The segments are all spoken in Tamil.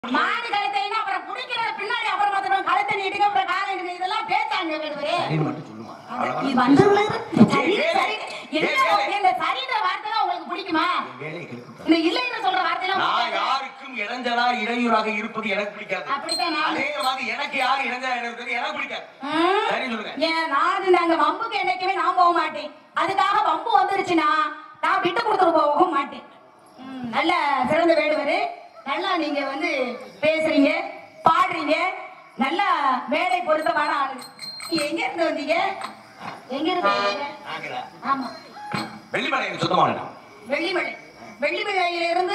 மாடு கழுத்தைன்னா அப்புறம் குடிக்கிற பின்னாடி அப்புறம் பார்த்துக்கணும் கழுத்தை நீட்டுங்க அப்புறம் காலை நீட்டுங்க இதெல்லாம் பேசாங்க வேடுவரே சரின்னு மட்டும் சொல்லுமா இது வந்ததுல சரி ஏய், சரி ஏய், என்ன ஏய், இந்த சரின்ற வார்த்தை தான் உங்களுக்கு பிடிக்குமா வேலையை கெடுக்க இந்த இல்லைன்னு சொல்ற வார்த்தைலாம் நான் பிடிக்காதா? யாருக்கும் இடைஞ்சலா இடையூறாக இருப்பது எனக்கு பிடிக்காது அப்படித்தான் நான் அதே மாதிரி எனக்கு யார் இடைஞ்சலா இருக்கிறது எனக்கு பிடிக்காது ம். சரி சொல்லுங்க ஏன் நான் நாங்க வம்புக்கு என்னைக்குமே நான் போக மாட்டேன் அதுக்காக வம்பு வந்துருச்சுன்னா நான் விட்டு கொடுத்துட்டு போகவும் மாட்டேன் ம், நல்ல சிறந்த வேடுவரு நல்லா நீங்க வந்து பேசுறீங்க பாடுறீங்க நல்ல வேலை பொருத்தமான ஆளு நீங்க எங்க இருந்து வந்தீங்க எங்க இருந்து வந்தீங்க நாங்களா? ஆமா வெள்ளிமலை எனக்கு சுத்தமான இடம். வெள்ளிமலை வெள்ளிமலையில இருந்து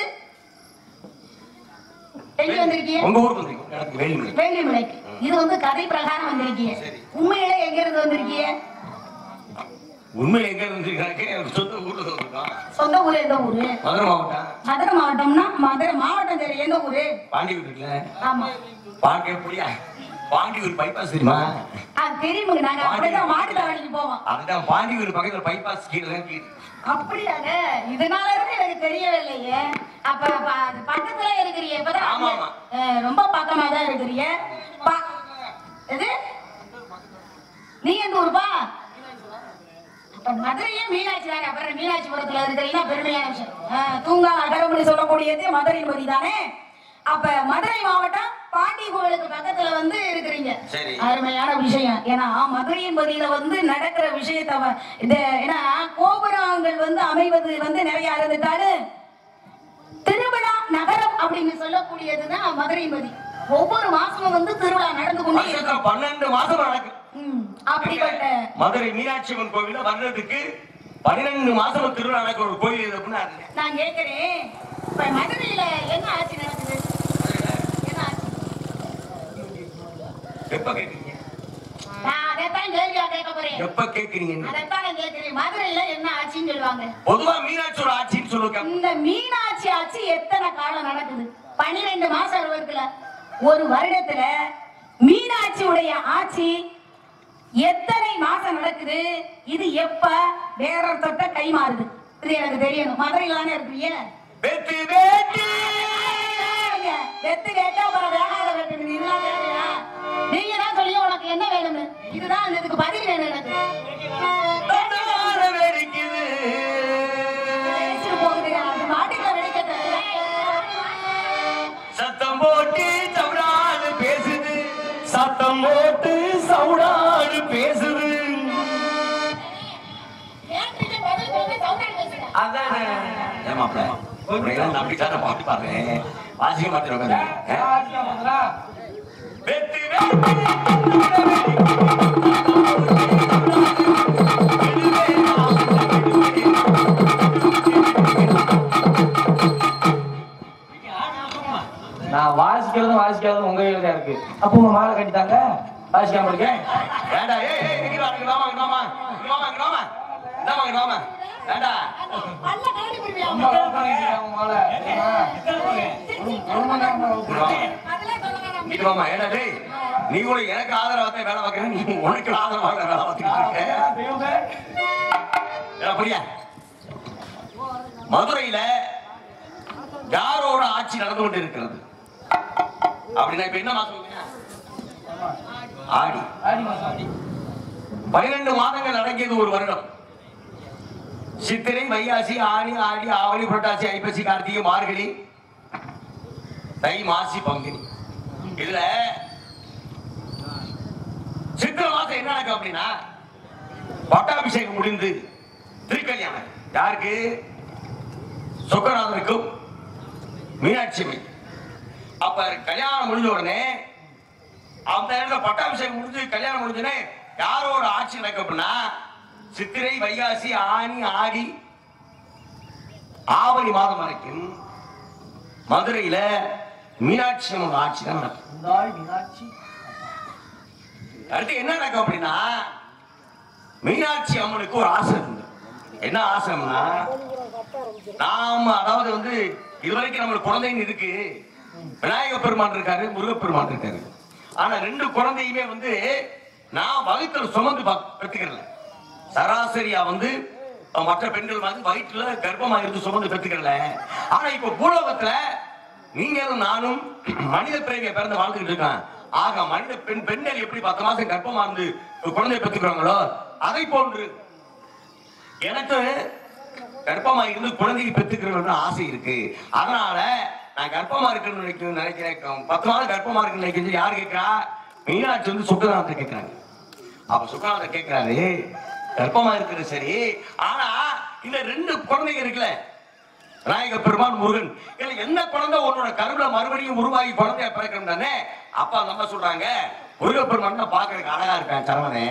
எங்க வந்திருக்கீங்க உங்க ஊருக்கு வந்திருக்கீங்க எனக்கு வெள்ளிமலை வெள்ளிமலைக்கு இது வந்து கதை பிரகாரம் வந்திருக்கீங்க சரி. உண்மையில எங்க இருந்து வந்திருக்கீங்க உண்மையில எங்க இருந்திருக்காங்க எனக்கு சொந்த ஊர்ல தான் வந்திருக்கோம் சொந்த ஊர் எந்த ஊரு மதுரை மாவட்டம் மதுரை மாவட்டம்னா மதுரை மாவட்டம் சரி எந்த ஊரு பாண்டியூர் இருக்குல்ல ஆமா பாண்டிய எப்படியா பாண்டியூர் பைபாஸ் தெரியுமா அது தெரியுமுங்க நாங்க அப்படிதான் மாட்டுத்தாவணிக்கு போவோம் அதுதான் பாண்டியூர் பக்கத்துல பைபாஸ் கீழே தான் கீழே அப்படியாங்க இதனால இருந்து எனக்கு தெரியவே இல்லையே அப்ப அப்ப அது பக்கத்துல இருக்கிறீங்க இப்பதான் ஆமா, ஆமா. அஹ், ரொம்ப பக்கமா தான் இருக்கிறீங்க பா- எது நீ எந்த ஊருப்பா அப்ப மதுரையே மீனாட்சி தானே அப்புறம் மீனாட்சிபுரத்துல இருக்கிறீங்கன்னா பெருமையான விஷயம் அஹ், தூங்கா அகரமணி சொல்லக்கூடியது மதுரை மதி தானே அப்ப மதுரை மாவட்டம் பாண்டி கோவிலுக்கு பக்கத்துல வந்து இருக்கிறீங்க சரி. அருமையான விஷயம் ஏன்னா மதுரையின் பதியில வந்து நடக்கிற விஷயத்த வ- இது ஏன்னா கோபுரங்கள் வந்து அமைவது வந்து நிறைய இருந்துட்டாரு திருவிழா நகரம் அப்படின்னு சொல்லக்கூடியதுதான் மதுரை மதி ஒவ்வொரு மாசமும் வந்து திருவிழா நடந்து கொண்டே இருக்கும். வருஷத்துல பன்னெண்டு மாசம் நடக்கும் ம், அப்படிப்பட்ட மதுரை மீனாட்சி அம்மன் கோவில்ல வர்றதுக்கு பன்னிரெண்டு மாசம் திருவிழா நடக்கிற ஒரு கோயில் இது அப்படின்னு அது நான் கேக்குறேன் இப்ப மதுரையில என்ன ஆட்சி நடக்குது என்ன ஆட்சி எப்ப கேக்குறீங்க நான் அதைத்தான் கேள்வியா கேட்க போறேன் எப்ப கேக்குறீங்க அதைத்தான் நான் கேக்குறேன் மதுரையில என்ன ஆட்சின்னு சொல்லுவாங்க பொதுவா மீனாட்சியோட ஆட்சின்னு சொல்லுவாங்க இந்த மீனாட்சி ஆட்சி எத்தனை காலம் நடக்குது பன்னிரெண்டு மாசம் இருக்குல்ல ஒரு வருடத்துல மீனாட்சியுடைய ஆட்சி எத்தனை மாசம் நடக்குது இது எப்ப வேற தொட்ட கை மாறுது இது எனக்கு தெரியணும் மதுரையில தானே இருக்கிறீங்க வெற்றி வேட்டி வெத்து கேட்டா அப்புறம் வேகாத வெட்டுறது இதெல்லாம் தேவையா நீங்க தான் சொல்லி உனக்கு என்ன வேணும்னு இதுதான் இதுக்கு பதில் வேணும் எனக்கு தன்னால வெடிக்குது பேசிட்டு போகுது அது மாட்டுக்குள்ள வெடிக்கிறது சத்தம் போட்டு சவுடாடு பேசுது சத்தம் போட்டு சவுடாடு பேசுது கேட்டுட்டு பதில் சொல்லி சவுண்டாடி பேசுறேன் அதான் ஏமாப்ல நான் அப்படித்தானே பாட்டு பாடுறேன் வாசிக்க மாட்டேன் வெற்றி நான் வாசிக்கிறதும் வாசிக்காததும் உங்க கையில தான் இருக்கு அப்போ உங்க மாலை கட்டிட்டாங்க வாசிக்காம இருக்கேன் வேண்டாம் ஏய் ஏய் இங்க வா இங்க வாமா இங்க வாமா இங்க வாமா இங்க வாமா இந்தாமா இங்க வாமா வேண்டாம் பல்ல கலடி போடுவியா ரொம்ப அழகா கட்டிட்டாங்க உங்க மாலை தெரியுமா? ஒரு மணி நேரம் தான் இங்க வாமா. அதெல்லாம் சொல்ல வேணாம் இங்க வாமா ஏடா டேய் நீ கூட எனக்கு ஆதரவா தான் வேலை பார்க்கற நீ உனக்கு ஆதரவா வேலை பார்த்துட்டு இருக்க தெய்வமே. ஏடா, புரியா மதுரையில யாரோட ஆட்சி நடந்து கொண்டு இருக்கிறது அப்படின்னா இப்ப என்ன மாசம் ஆடி ஆடி மாசம் பனிரெண்டு மாதங்கள் அடங்கியது ஒரு வருடம் சித்திரை வைகாசி ஆனி ஆடி ஆவணி புரட்டாசி ஐப்பசி கார்த்திகை மார்கழி தை மாசி பங்குனி இதுல சித்திரை மாசம் என்ன நடக்கும் அப்படின்னா பட்டாபிஷேகம் முடிந்து திருக்கல்யாணம் யாருக்கு சுக்கரநாதனுக்கும் மீனாட்சி அம்மை அப்ப கல்யாணம் முடிஞ்ச உடனே அந்த இடத்துல பட்டாபிஷேகம் முடிஞ்சு கல்யாணம் முடிஞ்சோடனே யாரோட ஆட்சி நடக்கும் அப்படின்னா சித்திரை வைகாசி ஆனி ஆடி ஆவணி மாதம் வரைக்கும் மதுரையில மீனாட்சி அம்மன் ஆட்சி தான் நடக்கும் இந்தாள் மீனாட்சி அடுத்து என்ன நடக்கும் அப்படின்னா மீனாட்சி அம்மனுக்கு ஒரு ஆசை இருந்து என்ன ஆசைன்னா நாம அதாவது வந்து இதுவரைக்கும் நம்மளுக்கு குழந்தைன்னு இருக்கு விநாயக பெருமான் இருக்காரு முருகப்பெருமான் இருக்காரு ஆனா ரெண்டு குழந்தையுமே வந்து நான் வகுத்துல சுமந்து பா- பெத்துக்கிறல சராசரியா வந்து அஹ், மற்ற பெண்கள் வந்து வயிற்றுல கர்ப்பமா இருந்து சுமந்து பெத்துக்கிறல ஆனா இப்ப பூலோகத்துல நீங்களும் நானும் மனித பிறவியை பிறந்து வாழ்ந்துகிட்டு இருக்கான் ஆக மனித பெண் பெண்கள் எப்படி பத்து மாசம் கர்ப்பமா இருந்து குழந்தை பெற்றுக்கிறாங்களோ அதை போன்று எனக்கு கர்ப்பமா இருந்து குழந்தைக்கு பெற்றுக்கிறோம்னு ஆசை இருக்கு அதனால நான் கர்ப்பமா இருக்கணும்னு நினைக்கிறேன் நினைக்கிறேன் பத்து மாதம் கர்ப்பமா இருக்குன்னு நினைக்கிறது யாரு கேட்கிறா மீனாட்சி வந்து சுக்கரநாதத்தை கேட்கிறாங்க அப்ப சுக்கரநாதர் கேட்கிறாரு கர்ப்பமா இருக்கிறது சரி ஆனா இந்த ரெண்டு குழந்தைங்க இருக்குல்ல விநாயக பெருமான் முருகன் இதுல எந்த குழந்தை உன்னோட கருவில மறுபடியும் உருவாகி குழந்தைய பிறக்கணும் தானே அப்பா நம்ம சொல்றாங்க முருகப்பெருமான் தான் பாக்குறதுக்கு அழகா இருக்கான் சரவணே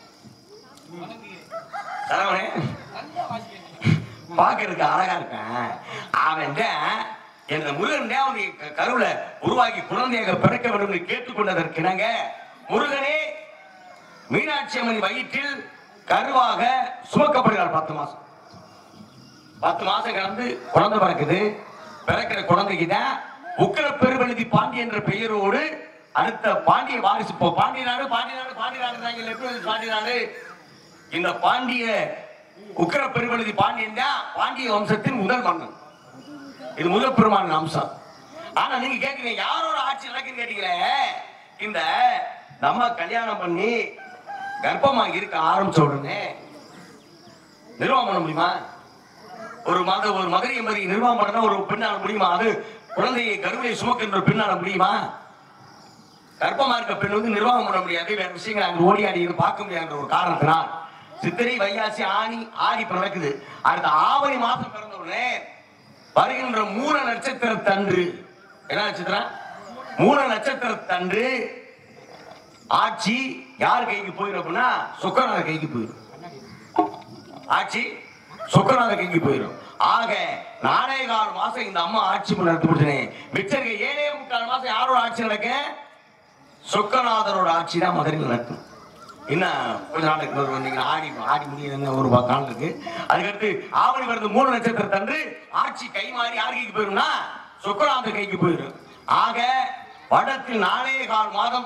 சரவணே பாக்குறதுக்கு அழகா இருக்கான் அவன் என்ற முருகன் தான் அவனுடைய க- கருவுல உருவாக்கி குழந்தையாக பிறக்க வேண்டும் என்று கேட்டுக்கொண்டதற்கு இணங்க முருகனே மீனாட்சி அம்மன் வயிற்றில் கருவாக சுமக்கப்படுகிறார் பத்து மாசம் பத்து மாசம் கடந்து குழந்தை பிறக்குது பிறக்கிற குழந்தைக்கு தான் உக்கர பெருவெழுதி பாண்டி என்ற பெயரோடு அடுத்த பாண்டிய வாரிசு இப்போ பாண்டிய நாடு பாண்டிய நாடு பாண்டிய நாடு தான் இங்க எப்படி வந்து பாண்டிய நாடு இந்த பாண்டிய உக்கர பெருவெழுதி பாண்டியன் தான் பாண்டிய வம்சத்தின் முதல் மன்னன் இது முருகப்பெருமான் அம்சம் ஆனா நீங்க கேக்குறீங்க யாரோட ஆட்சி நடக்குன்னு கேட்டீங்களே இந்த நம்ம கல்யாணம் பண்ணி கர்ப்பமா இருக்க ஆரம்பிச்ச உடனே நிர்வாகம் பண்ண முடியுமா ஒரு மத ஒரு மதுரை எம்பதி நிர்வாகம் பண்ணா ஒரு பெண்ணால முடியுமா அது குழந்தையை கருவிலை சுமக்கின்ற பெண்ணால முடியுமா கர்ப்பமா இருக்க பெண் வந்து நிர்வாகம் பண்ண முடியாது வேற விஷயங்களை அங்க ஓடி ஆடி இருந்து பார்க்க முடியாதுன்ற ஒரு காரணத்தினால் சித்திரை வைகாசி ஆணி ஆடி பிறக்குது அடுத்த ஆவணி மாசம் பிறந்த உடனே வருகின்ற மூல நட்சத்திரத்தன்று என்ன நட்சத்திரம் மூல நட்சத்திரத்தன்று ஆட்சி யார் கைக்கு போயிடும் அப்படின்னா சுக்கரநாத கைக்கு போயிடும் ஆட்சி சுக்கரநாத கைக்கு போயிடும் ஆக நாலே கால் மாசம் இந்த அம்மா ஆட்சி நடத்தி முடிச்சனே மிச்சருக்கு ஏழே முக்கால் மாசம் யாரோட ஆட்சி நடக்க சொக்கநாதரோட ஆட்சி தான் மதுரையில் நடக்கும் இன்னும் கொஞ்ச நாளைக்கு ஒரு வந்தீங்க ஆடி ஆடி முடியுதுன்னு ஒரு பா- காலம் இருக்கு அதுக்கடுத்து ஆவணி வருது மூணு நட்சத்திரத்தன்று ஆட்சி கை மாறி யார் கைக்கு போயிரும்னா சொக்கநாதர் கைக்கு போயிடும் ஆக வடத்தில் நாலே கால் மாதம்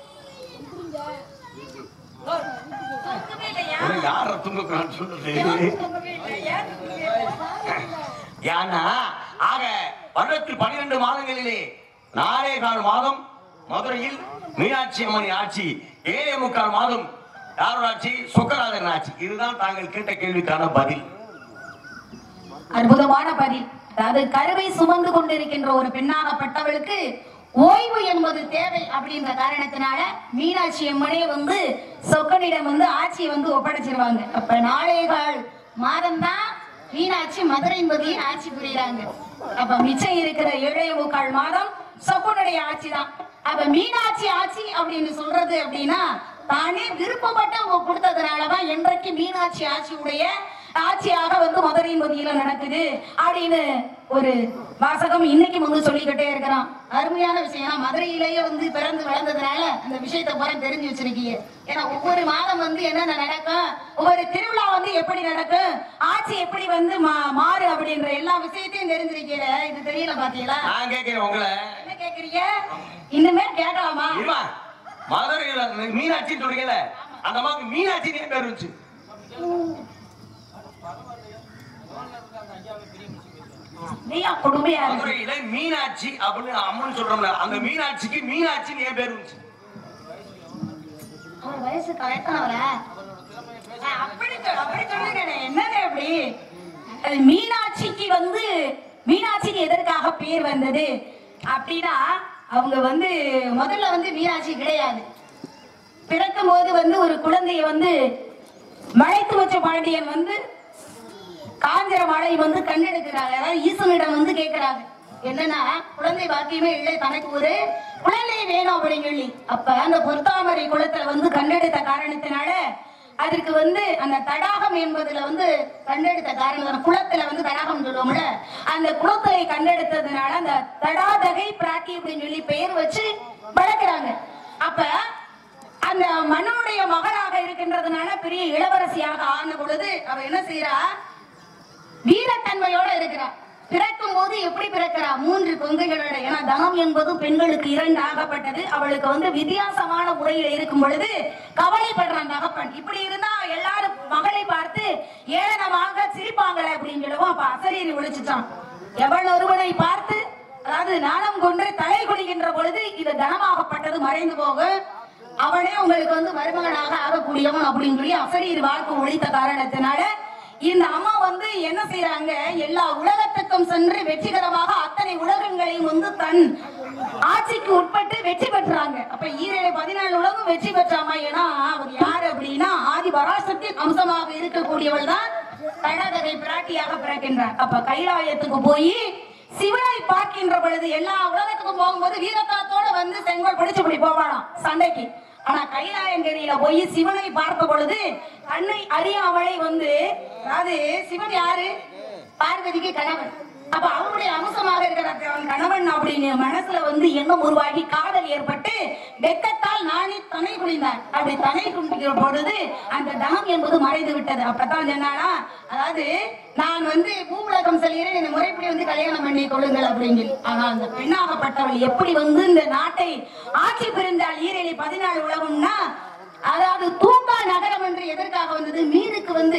உனக்கு யார துங்குக்கிறான்னு சொல்றது ஏன்னா ஆக வருடத்தில் பன்னிரண்டு மாதங்களிலே நாலே கால் மாதம் மதுரையில் மீனாட்சி அம்மன் ஆட்சி ஏழே முக்கால் மாதம் யாரோட ஆட்சி சொக்கநாதன் ஆட்சி இதுதான் தாங்கள் கேட்ட கேள்விக்கான பதில் அற்புதமான பதில் அதாவது கருவை சுமந்து கொண்டிருக்கின்ற ஒரு பெண்ணாகப்பட்டவளுக்கு ஓய்வு என்பது தேவை அப்படின்ற காரணத்தினால மீனாட்சி அம்மனே வந்து சொக்கனிடம் வந்து ஆட்சியை வந்து ஒப்படைச்சிருவாங்க அப்ப நாளே கால் மாதம் தான் மீனாட்சி மதுரை என்பதையும் ஆட்சி புரியுறாங்க அப்ப மிச்சம் இருக்கிற ஏழே முக்கால் மாதம் சொக்கனுடைய ஆட்சி தான் அப்ப மீனாட்சி ஆட்சி அப்படின்னு சொல்றது அப்படின்னா தானே விருப்பப்பட்டு அவங்க கொடுத்ததுனாலதான் என்றைக்கு மீனாட்சி ஆட்சியுடைய ஆட்சியாக வந்து மதுரை மதியில நடக்குது அப்படின்னு ஒரு வாசகம் இன்னைக்கு வந்து சொல்லிக்கிட்டே இருக்கிறான் அருமையான விஷயம் ஏன்னா மதுரையிலேயே வந்து பிறந்து வளர்ந்ததுனால அந்த விஷயத்தை பூரா தெரிஞ்சு வச்சிருக்கீங்க ஏன்னா ஒவ்வொரு மாதம் வந்து என்னென்ன நடக்கும் ஒவ்வொரு திருவிழா வந்து எப்படி நடக்கும் ஆட்சி எப்படி வந்து மா- மாறு அப்படின்ற எல்லா விஷயத்தையும் தெரிஞ்சிருக்கீங்க இது தெரியல பாத்தீங்களா நான் கேட்கிறேன் உங்களை என்ன கேக்குறீங்க இன்னுமே கேட்கலாமா இருமா மதுரையில மீனாட்சின்னு சொல்றீங்கல்ல அந்த அம்மாவுக்கு மீனாட்சி பேர் இருந்துச்சு நீயா கொடுமையா இருக்கு மதுரையில மீனாட்சி அப்படின்னு அம்மன் சொல்றோம்ல அந்த மீனாட்சிக்கு மீனாட்சின்னு ஏன் பேர் இருந்துச்சு அவர் வயசு கரெக்டா அவர அப்படி சொல்- அப்படி சொல்லுங்க என்னங்க அப்படி அது மீனாட்சிக்கு வந்து மீனாட்சிக்கு எதற்காக பேர் வந்தது அப்படின்னா அவங்க வந்து முதல்ல வந்து மீனாட்சி கிடையாது பிறக்கும் போது வந்து ஒரு குழந்தைய வந்து மலைத்து வச்ச பாண்டியன் வந்து காஞ்சர மலை வந்து கண்டெடுக்கிறாங்க அதாவது ஈசனிடம் வந்து கேட்கிறாங்க என்னன்னா குழந்தை பாக்கியமே இல்லை தனக்கு ஒரு குழந்தை வேணும் அப்படின்னு சொல்லி அப்ப அந்த பொருத்தாமரை குளத்துல வந்து கண்டெடுத்த காரணத்தினால அதற்கு வந்து அந்த தடாகம் என்பதுல வந்து கண்டெடுத்த காரணம் குளத்துல வந்து தடாகம் சொல்லுவோம்ல அந்த குளத்தை கண்டெடுத்ததுனால அந்த தடாதகை பிராட்டி அப்படின்னு சொல்லி பெயர் வச்சு வளர்க்குறாங்க அப்ப அந்த மன்னனுடைய மகளாக இருக்கின்றதுனால பெரிய இளவரசியாக ஆன பொழுது அவ என்ன செய்யறா வீரத்தன்மையோட இருக்கிறா பிறக்கும் போது எப்படி பிறக்கிறா மூன்று கொங்கைகளோட ஏன்னா தனம் என்பது பெண்களுக்கு இரண்டு ஆகப்பட்டது அவளுக்கு வந்து வித்தியாசமான முறையில் இருக்கும் பொழுது கவலைப்படுறான் தகப்பன் இப்படி இருந்தா எல்லாரும் மகளை பார்த்து ஏளனமாக சிரிப்பாங்களே அப்படின்னு சொல்லவும் அப்ப அசரீரி ஒழிச்சுட்டான் எவன் ஒருவனை பார்த்து அதாவது நாணம் கொன்று தலை குடிக்கின்ற பொழுது இது தனமாகப்பட்டது மறைந்து போகும் அவனே உங்களுக்கு வந்து மருமகனாக ஆகக்கூடியவன் அப்படின்னு சொல்லி அசரீர் வாக்கு ஒழித்த காரணத்தினால இந்த அம்மா வந்து என்ன செய்யறாங்க எல்லா உலகத்துக்கும் சென்று வெற்றிகரமாக அத்தனை உலகங்களையும் வந்து தன் ஆட்சிக்கு உட்பட்டு வெற்றி பெற்றாங்க அப்ப ஈரேழு பதினாலு உலகம் வெற்றி பெற்றாமா ஏன்னா அவர் யாரு அப்படின்னா ஆதி பராசக்தியின் அம்சமாக இருக்கக்கூடியவள் தான் தடகதை பிராட்டியாக பிறக்கின்றார் அப்ப கைலாயத்துக்கு போய் சிவனை பார்க்கின்ற பொழுது எல்லா உலகத்துக்கும் போகும்போது வீரத்தாத்தோட வந்து செங்கோல் பிடிச்சு இப்படி போவானாம் சண்டைக்கு ஆனா கைலாயங்கரியில போய் சிவனை பார்த்த பொழுது தன்னை அறியாமலே வந்து அதாவது சிவன் யாரு பார்வதிக்கு கணவன் அப்ப அவருடைய அம்சமாக இருக்கிற அவன் கணவன் அப்படின்னு மனசுல வந்து எண்ணம் உருவாகி காதல் ஏற்பட்டு வெக்கத்தால் நானே தனை குளிந்தார் அப்படி தனை குளிக்கிற பொழுது அந்த தனம் என்பது மறைந்து விட்டது அப்பதான் சொன்னானா அதாவது நான் வந்து பூவுலகம் செல்கிறேன் இந்த முறைப்படி வந்து கல்யாணம் பண்ணி கொள்ளுங்கள் அப்படின்னு சொல்லி ஆனா அந்த பெண்ணாகப்பட்டவள் எப்படி வந்து இந்த நாட்டை ஆட்சி புரிந்தால் ஈரேழி பதினாலு உலகம்னா அதாவது தூங்கா நகரம் என்று எதற்காக வந்தது மீனுக்கு வந்து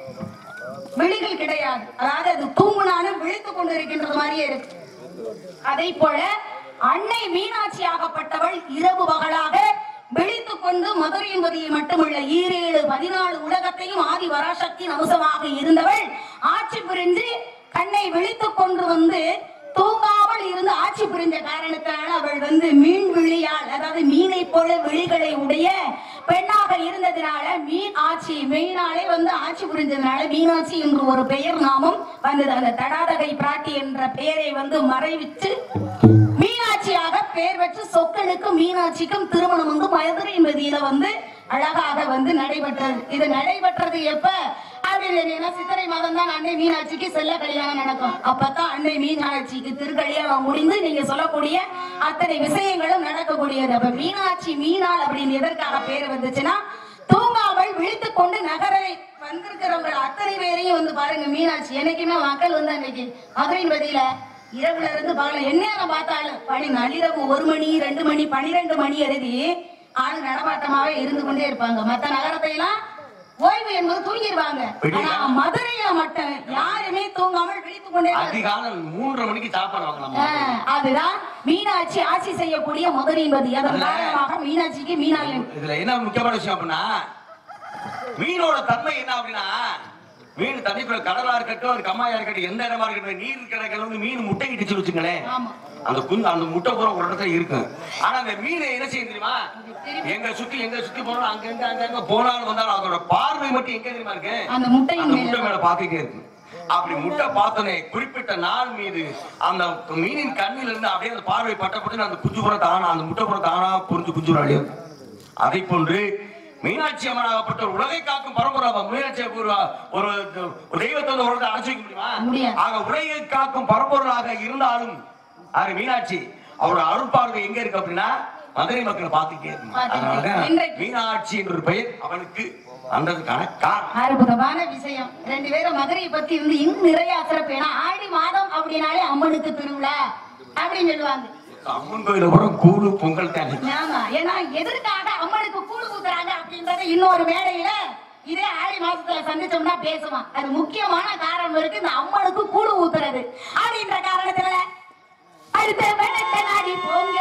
விழிகள் கிடையாது அதாவது அது தூங்குனாலும் விழித்துக் கொண்டிருக்கின்றது மாதிரியே இருக்கு அதை போல அன்னை மீனாட்சி ஆகப்பட்டவள் இரவு பகலாக விழித்துக் கொண்டு மதுரை என்பதில் மட்டுமல்ல ஈரேழு பதினாலு உலகத்தையும் ஆதி வராசக்தியின் அம்சமாக இருந்தவள் ஆட்சி புரிந்து கண்ணை விழித்துக் கொண்டு வந்து தூங்காமல் இருந்து ஆட்சி புரிந்த காரணத்தினால அவள் வந்து மீன் விழியால் அதாவது மீனை போல விழிகளை உடைய பெண்ணாக இருந்ததினால மீன் ஆட்சி மீனாலே வந்து ஆட்சி புரிந்ததுனால மீனாட்சி என்று ஒரு பெயர் நாமம் வந்தது அந்த தடாதகை பிராட்டி என்ற பெயரை வந்து மறைவித்து மீனாட்சியாக பெயர் வச்சு சொக்கனுக்கும் மீனாட்சிக்கும் திருமணம் வந்து மதுரை மதியில வந்து அழகாக வந்து நடைபெற்றது இது நடைபெற்றது எப்ப அப்படின்னு சித்திரை மாதம் தான் அன்னை மீனாட்சிக்கு செல்ல கல்யாணம் நடக்கும் அப்பதான் அன்னை மீனாட்சிக்கு திருக்கல்யாணம் முடிந்து நீங்க சொல்லக்கூடிய அத்தனை விஷயங்களும் நடக்கக்கூடியது அப்ப மீனாட்சி மீனாள் அப்படின்னு எதற்காக பேர் வந்துச்சுன்னா தூங்காமல் விழித்துக் கொண்டு நகரை வந்திருக்கிறவங்க அத்தனை பேரையும் வந்து பாருங்க மீனாட்சி என்னைக்குமே மக்கள் வந்து அன்னைக்கு மதுரை பதியில இரவுல இருந்து பகல எந்நேரம் பார்த்தாலும் பனி நள்ளிரவு ஒரு மணி ரெண்டு மணி பனிரெண்டு மணி எழுதி ஆளு நடமாட்டமாவே இருந்து கொண்டே இருப்பாங்க மத்த நகரத்தை எல்லாம் ஓய்வு என்பது தூங்கிடுவாங்க ஆனா மதுரையில மட்டும் யாருமே தூங்காமல் விழித்துக் கொண்டே இருப்பாங்க. அதிகாலம் மூன்றரை மணிக்கு சாப்பாடு வாங்கலாம் ஆஹ், அதுதான் மீனாட்சி ஆட்சி செய்யக்கூடிய மதுரை என்பது அதன் காரணமாக மீனாட்சிக்கு மீனாள் இதுல என்ன முக்கியமான விஷயம் அப்படின்னா மீனோட தன்மை என்ன அப்படின்னா மீன் தண்ணிக்குள்ள கடலா இருக்கட்டும் அது கம்மாயா இருக்கட்டும் எந்த இடமா இருக்கட்டும் நீர் இருக்கிற இடத்துல வந்து மீன் முட்டை இடிச்சு வச்சுங்களேன் ஆமா அந்த குந்து அந்த முட்டை பூரா ஒரு இடத்துல இருக்கும் ஆனா அந்த மீனை என்ன செய்யும் தெரியுமா எங்க சுத்தி எங்க சுத்தி போனாலும் அங்க எங்க அங்க அங்க போனாலும் வந்தாலும் அதோட பார்வை மட்டும் எங்க தெரியுமா இருக்கு அந்த முட்டையின் அந்த மேல முட்டை மேல பாத்துட்டே இருக்கு அப்படி முட்டை பார்த்தனே குறிப்பிட்ட நாள் மீது அந்த மீனின் கண்ணில இருந்து அப்படியே அந்த பார்வை பட்டப்பட்டு அந்த குஞ்சு புறம் தானா அந்த முட்டை புறம் தானா புரிஞ்சு குஞ்சு அழிய அதை போன்று மீனாட்சி அம்மனாகப்பட்ட ஒரு உலகை காக்கும் பரம்பரை மீனாட்சி ஒரு ஒரு ஒரு தெய்வத்தை வந்து ஒரு இடத்துல அடைச்சு வைக்க முடியுமா முடியாது. ஆக உலகை காக்கும் பரம்பொருளாக இருந்தாலும் அது மீனாட்சி அவரோட அருள் பார்வை எங்க இருக்கு அப்படின்னா மதுரை மக்களை பார்த்துட்டே இருக்கு பார்த்துட்டே அதனாலதான் இன்றைக்கு- மீனாட்சி என்ற ஒரு பெயர் அவனுக்கு வந்ததுக்கான காரணம் அற்புதமான விஷயம் ரெண்டு பேரும் மதுரையை பத்தி வந்து இன்னும் நிறைய சிறப்பு ஏன்னா ஆடி மாதம் அப்படின்னாலே அம்மனுக்கு திருவிழா அப்படின்னு சொல்லுவாங்க அம்மன் கோயில கூட கூழு பொங்கல் தானே ஆமா ஏன்னா எதற்காக அம்மனுக்கு கூழ் ஊத்துறாங்க அப்படின்றத இன்னொரு மேடையில இதே ஆடி மாசத்துல சந்திச்சோம்னா பேசுவான் அது முக்கியமான காரணம் இருக்கு இந்த அம்மனுக்கு கூழ் ஊத்துறது அப்படின்ற காரணத்துல அடுத்த வேலைத்த நாடி போங்க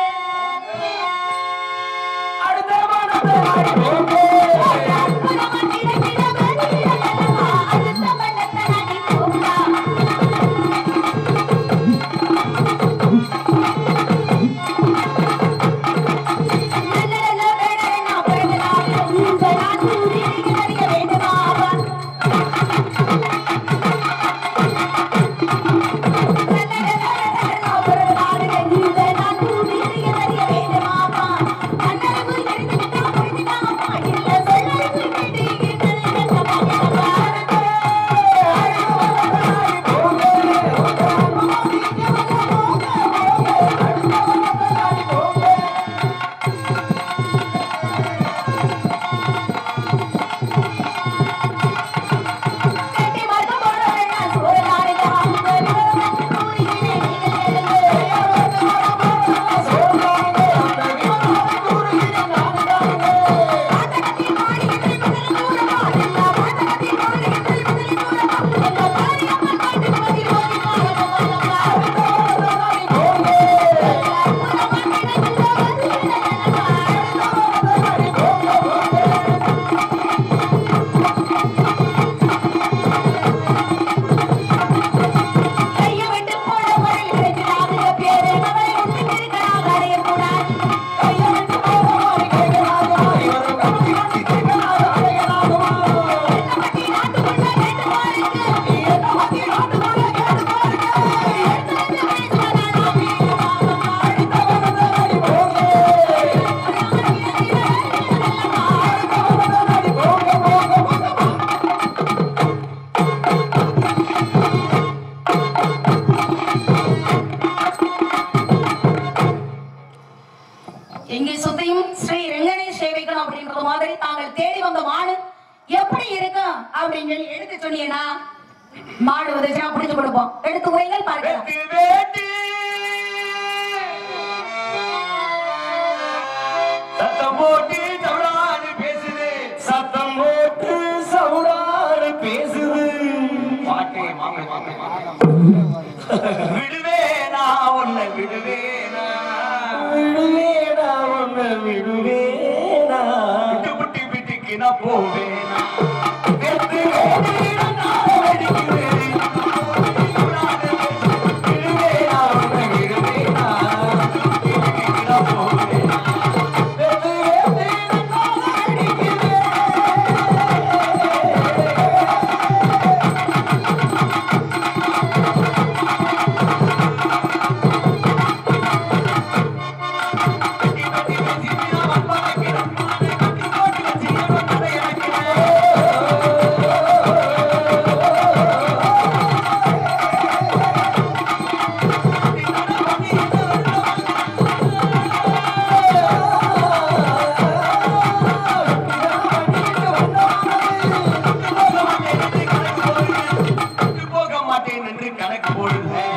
அடுத்த வானத்தை நாடி போங்க. அற்புதமா கிடைக்கிற வேலையில்லவா, அடுத்த வேலைத்த நாடி போங்க வேண்டுமா எங்கே சுத்தியும் ஸ்ரீ ரெங்கனேஷ் சேவைக்கணும் அப்படின்றது மாதிரி தாங்கள் தேடி வந்த மாடு எப்படி இருக்கும் அப்படின்னு சொல்லி எடுத்து சொன்னீங்கன்னா மாடு வந்துச்சுன்னா புடிச்சு கொடுப்போம் எடுத்து உரைகள் பார்க்கலாம் வெட்டு வேட்டி சத்தம் போட்டு தமிழாடு பேசுது சத்தம் போட்டு சவுடாடு பேசுது பாட்டே மாமே மாமே விடுவேனா உன்னை விடுவேனா விடுவேனா ஒண்ணு விடுவேனா விட்டு விட்டு வீட்டுக்கு நான் போவேனா வெத்து வேடியிடம் நான் வெடிக்கிறேன். விடுவேனா ஒண்ணு விடுவேனா வீட்டுக்கு நான் போவேனா வெத்து வேடியிடம் நான் வெடிக்கிறேன். போக மாட்டேன் என்று கணக்கு போடுவேன்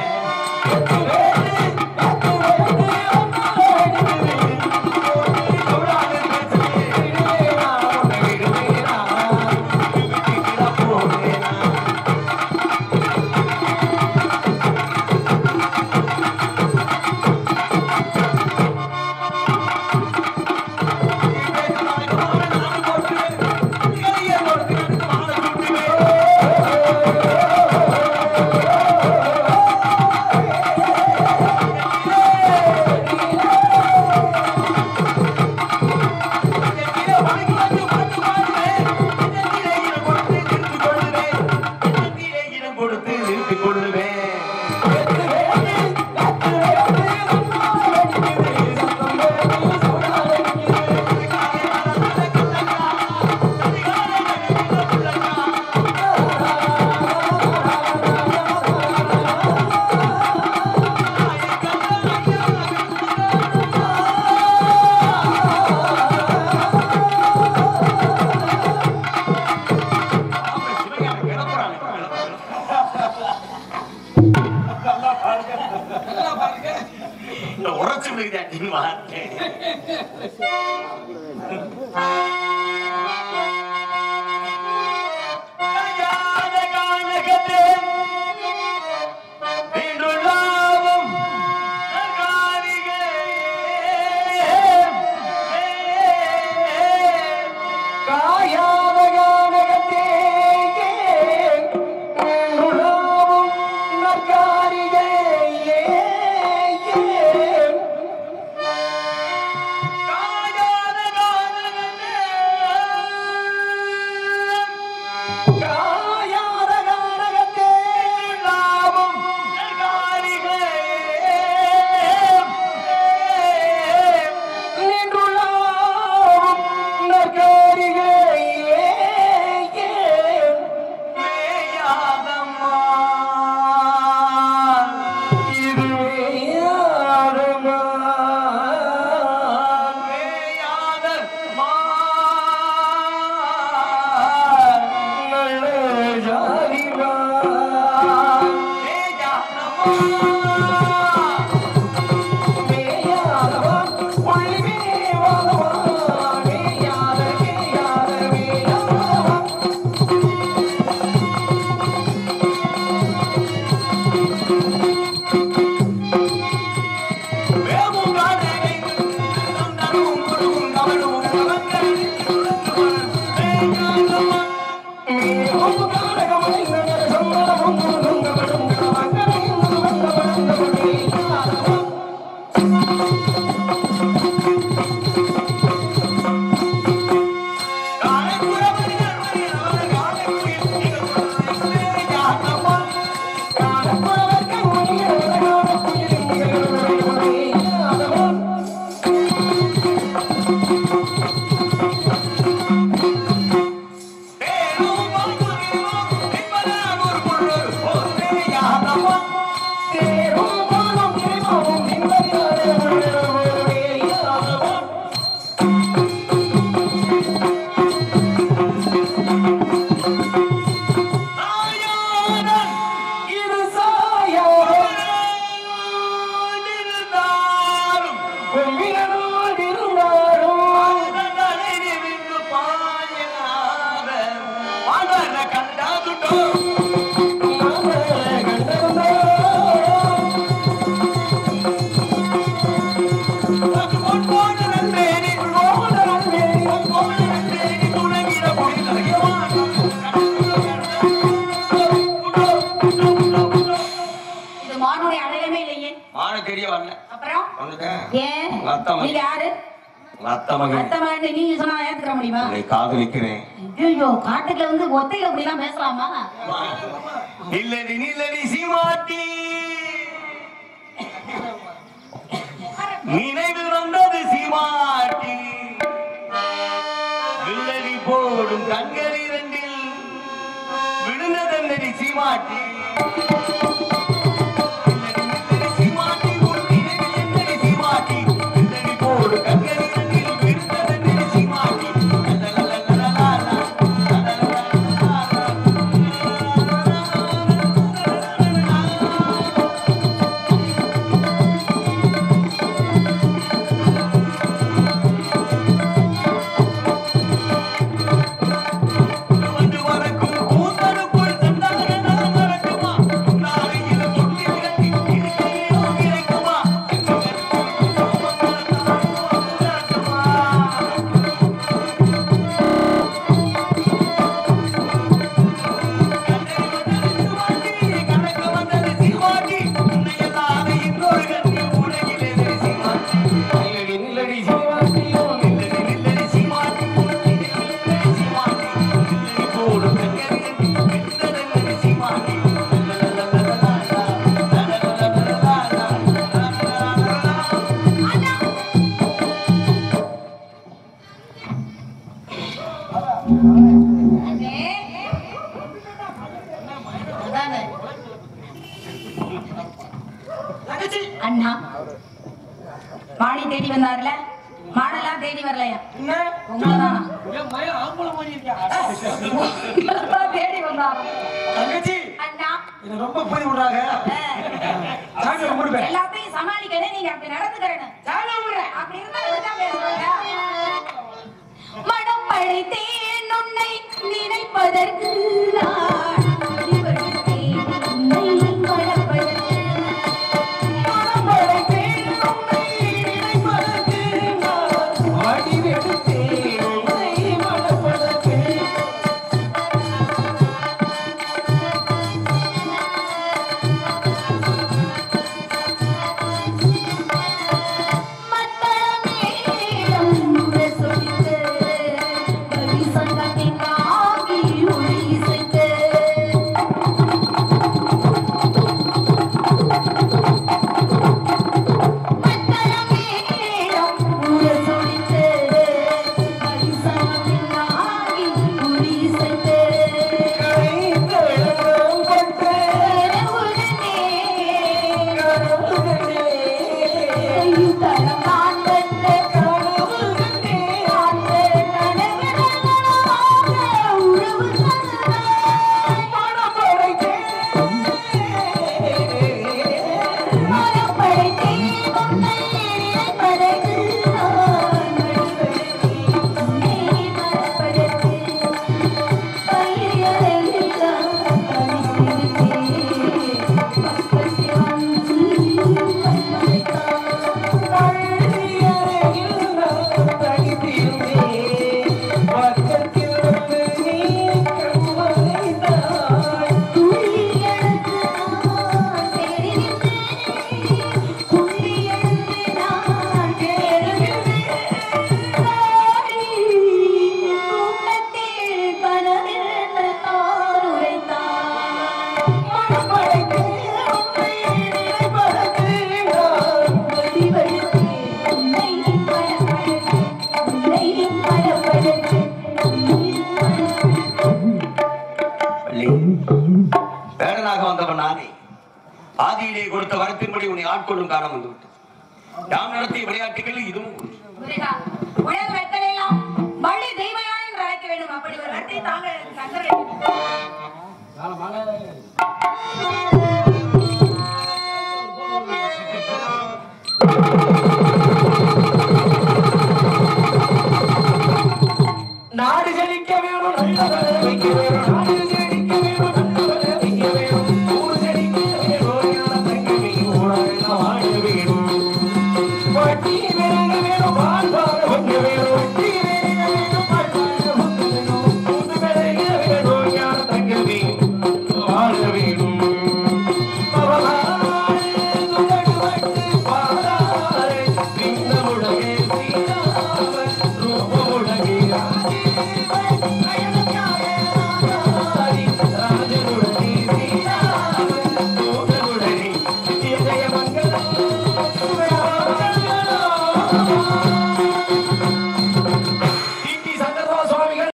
கொடுத்து நிறுத்திக் கொள்ளுவேன் இந்த உரைச்சு விடுதாட்டின்னு வார்த்தை காண காணகத்தே இன்றுள்ளாவும் நற்காரிகே. காயான கானகத்தே உலாவும் நற்காரிகை ஏ ஏ காணாத காணகத்தே அத்தை நீங்க மகன் யாரு உங்க அத்தை மகன் அத்தை மாதிரி நீங்க சொன்னா ஏத்துக்க முடியுமா உங்களை காதலிக்கிறேன் ஐயோ காட்டுக்குள்ள வந்து ஒத்தையில அப்படிலாம் பேசலாமா இல்லடி நில்லடி சீமாட்டி நினைவில் வந்தது சீமாட்டி வில்லடி போடும் கண்கள் இரண்டில் விழுந்ததென்னடி சீமாட்டி வில்லடி சீமாட்டி உன் நினைவில் என்னடி சீமாட்டி வில்லடி போடும் கண்கள் இரண்டில் விழுந்ததென்னடி சீமாட்டி லலலலலலலா, லலலலலலலா. வந்து வரக்கும் கூந்தலுக்குள் தந்தான நடக்குமா நாளையில முட்டி விரட்டி இருக்கையோ கிடைக்குமா கணக்க வந்தது சீமாட்டி உன்னையெல்லாம் இன்னொரு கட்டி உலகிலே சீமாட்டி நில்லடி நில்லடி சீமாட்டியோ நில்லடி நில்லடி சீமாட்டி நில்லடி சீமாட்டி நில்லடி போடு கங்கரி நில்லடி சீமாட்டி அதானே. அண்ணா மாணி தேடி வந்தார்ல மாடெல்லாம் தேடி வரலையா உங்களதானா உங்களதான் தேடி வந்தாரா தங்கச்சி அண்ணா என்ன ரொம்ப போய் விடுறாங்க சாமி கும்பிடுவேன் எல்லாத்தையும் சமாளிக்கணும் நீங்க அப்படி நடந்துக்கிறேன்னு அப்படி இருந்தா இப்படிதான் பேசுவாங்க மனம் படைத்தேன் உன்னை நினைப்பதற்கு நான் அடிபடுத்தேன் உன்னை மனப்பதற்கு. மனம் படைத்தேன் உன்னை நினைப்பதற்கு நான் ஆடி வெடுத்தேன் உன்னை மணப்பதற்கு மத்தளமேளம் முரசொலித்து, வரிசங்கத்தின் ஆகி ஒளி இசைத்து. மத்தளமேளம் முரசொலித்து, வரிசங்கத்தின் ஆகி ஒளி இசைத்து. கைத்தளம் கொண்டு உடனே கருதுகிறேன். கைத்தளம் நான் கண்ட கனவு கண்டே அந்த கனவுகளாக உறவு தந்தாய். மனம் படைத்தேன் மனம் படைத்தேன் உன்னை நினைப்பதற்கு நான் வழிபடுத்தேன் உன்னை மனப்பதற்கு கையறையெல்லாம் தனித்திருந்தேன் பக்கத்தில் வந்து பக்கத்தில் வள்ளி, வேடனாக வந்தவன் நானே ஆதியிலே கொடுத்த வரத்தின்படி உன்னை ஆட்கொள்ளும் காலம் வந்து விட்டது யாம் நடத்திய விளையாட்டுகள் இதுவும் ஒன்று. முருகா, உலக வெட்டலையெல்லாம் வள்ளி தெய்வயானை என்று அழைக்க வேண்டும் அப்படி ஒரு வார்த்தை தாங்கள் தங்க வேண்டும் மழை